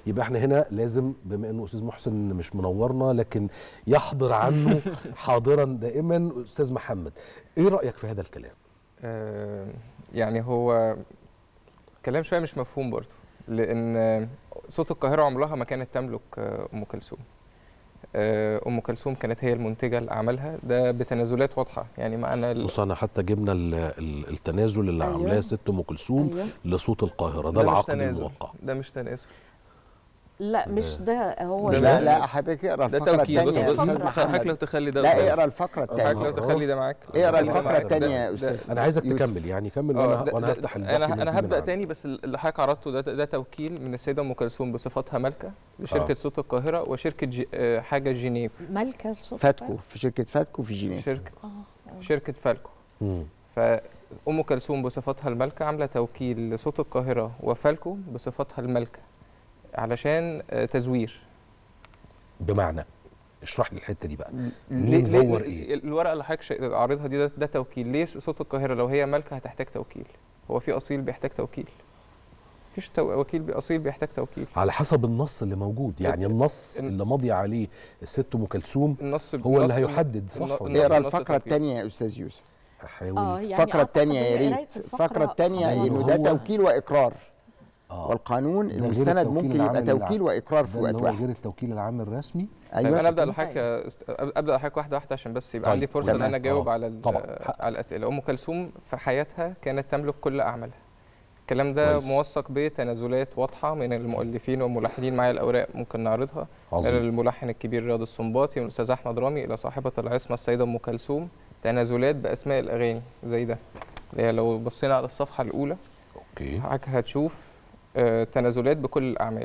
يبقى احنا هنا لازم بما انه استاذ محسن مش منورنا لكن يحضر عنه حاضرا دائما استاذ محمد ايه رايك في هذا الكلام آه، يعني هو كلام شويه مش مفهوم برضه لان صوت القاهره عمرها ما كانت تملك آه، ام كلثوم آه، ام كلثوم كانت هي المنتجه لاعمالها ده بتنازلات واضحه يعني معنى ال- بص انا حتى جبنا ال- ال- التنازل اللي أيوة. عاملاه ست ام كلثوم أيوة. لصوت القاهره ده ده مش العقد تنازل. الموقع ده مش تنازل لا مش ده هو ده لا ده- لا حضرتك اقرا ده الفقره توكيل بص الثانيه يا بص استاذ حضرتك لو محمد تخلي ده لا قدامك. اقرا الفقره حضرتك لو الثانيه تخلي ده معاك اقرا خلي ده الفقره معاك. الثانيه ده- يا ده- استاذ انا عايزك يوسف. تكمل يعني كمل اه وانا ده- وانا ده- هفتح انا الباقي انا نبتدي هبدا معاك. تاني بس اللي حضرتك عرضته ده ده توكيل من السيده ام كلثوم بصفتها مالكه لشركه آه. صوت القاهره وشركه جي آه، حاجه جنيف مالكه صوت فاتكو في شركه فاتكو في جنيف شركه اه شركه فالكو مم. فأم كلثوم بصفتها المالكة عاملة توكيل لصوت القاهرة وفالكو بصفتها المالكة علشان آه، تزوير بمعنى اشرح لي الحته دي بقى ليه- ليه- مزور إيه؟ الورقة اللي حضرتك شا- عارضها دي ده, ده توكيل ليه صوت القاهرة لو هي مالكة هتحتاج توكيل هو في أصيل بيحتاج توكيل مفيش تو... وكيل بي- أصيل بيحتاج توكيل على حسب النص اللي موجود يعني النص ال- اللي ماضي عليه الست ام كلثوم النص هو اللي النص- هيحدد صح النص- ولا اقرا النص الفقره توكيل. الثانيه يا استاذ يوسف احاول اه يعني الفقره أعتقد الثانيه يا إن قراية ريت الفقرة الفقره الثانيه هو- انه ده هو- توكيل واقرار اه والقانون ده غير المستند التوكيل ممكن يبقى العام اللي توكيل ع- واقرار ده في اللي وقت هو واحد غير التوكيل العام الرسمي طيب انا ايوه ابدا طيب. لحضرتك يا أست- ابدا لحضرتك واحده واحده عشان بس يبقى طيب، عندي فرصه ان تمام. انا اجاوب آه، على ال- طبعاً. على الاسئله ام كلثوم في حياتها كانت تملك كل اعمالها الكلام ده كويس. موثق بتنازلات واضحه من المؤلفين والملحنين معايا الاوراق ممكن نعرضها من عظيم الملحن الكبير رياض السنباطي والاستاذ احمد رامي الى صاحبه العصمه السيده ام كلثوم تنازلات باسماء الاغاني زي ده اللي هي لو بصينا على الصفحه الاولى اوكي حضرتك هتشوف آه، تنازلات بكل الاعمال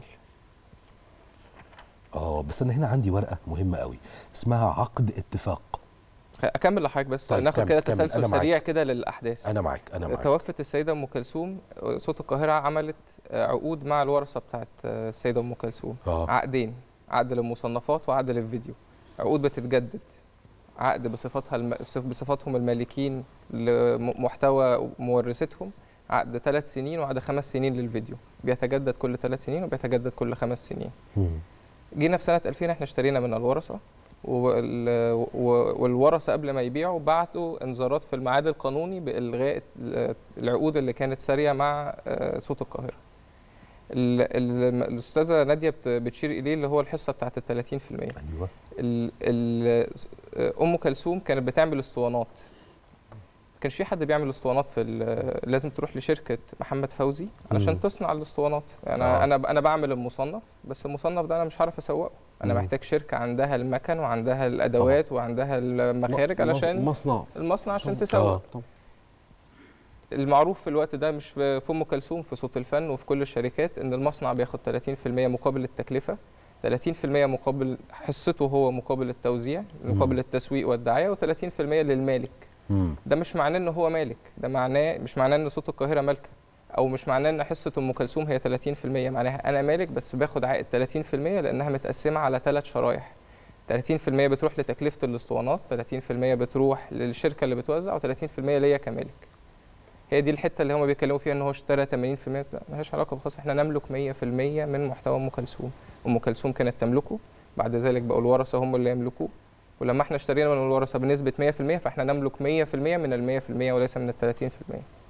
اه بس انا هنا عندي ورقه مهمه قوي اسمها عقد اتفاق اكمل لحضرتك بس طيب، ناخد كمل، كده كمل. تسلسل أنا معاك. سريع كده للاحداث انا معاك انا معاك توفت السيدة أم كلثوم صوت القاهرة عملت عقود مع الورثة بتاعت السيدة أم كلثوم اه عقدين عقد للمصنفات وعقد للفيديو عقود بتتجدد عقد بصفتها الم... بصفتهم المالكين لمحتوى مورثتهم عقد ثلاث سنين وعقد خمس سنين للفيديو بيتجدد كل ثلاث سنين وبيتجدد كل خمس سنين مم. جينا في سنة 2000 احنا اشترينا من الورثة وال- و- والورثة قبل ما يبيعوا بعتوا انذارات في الميعاد القانوني بإلغاء ال- العقود اللي كانت سارية مع آه، صوت القاهرة. ال- ال- الأستاذة نادية بت- بتشير إليه اللي هو الحصة بتاعت ال 30%. ايوه ال- ال- ام كلثوم كانت بتعمل اسطوانات ما كانش في حد بيعمل اسطوانات في ال- لازم تروح لشركه محمد فوزي علشان مم. تصنع الاسطوانات انا آه. انا انا بعمل المصنف بس المصنف ده انا مش عارف اسوقه انا مم. محتاج شركه عندها المكن وعندها الادوات وعندها المخارج علشان مصنع المصنع عشان طبعاً. تسوق آه. طبعاً. المعروف في الوقت ده مش في في ام كلثوم في صوت الفن وفي كل الشركات ان المصنع بياخد 30% مقابل التكلفه 30% مقابل حصته هو مقابل التوزيع مقابل التسويق والدعايه و30% للمالك مم. ده مش معناه ان هو مالك ده معناه مش معناه ان صوت القاهره مالكه او مش معناه ان حصه ام كلثوم هي 30% معناها انا مالك بس باخد عائد 30% لانها متقسمه على ثلاث شرايح 30% بتروح لتكلفه الاسطوانات 30% بتروح للشركه اللي بتوزع و30% ليا كمالك هي دي الحته اللي هم بيتكلموا فيها ان هو اشترى 80% لا ملهاش علاقه بخصوص احنا نملك 100% من محتوى ام كلثوم ام كلثوم كانت تملكه بعد ذلك بقوا الورثه هم اللي يملكوه ولما احنا اشترينا من الورثه بنسبه 100% فاحنا نملك 100% من ال 100% وليس من ال 30%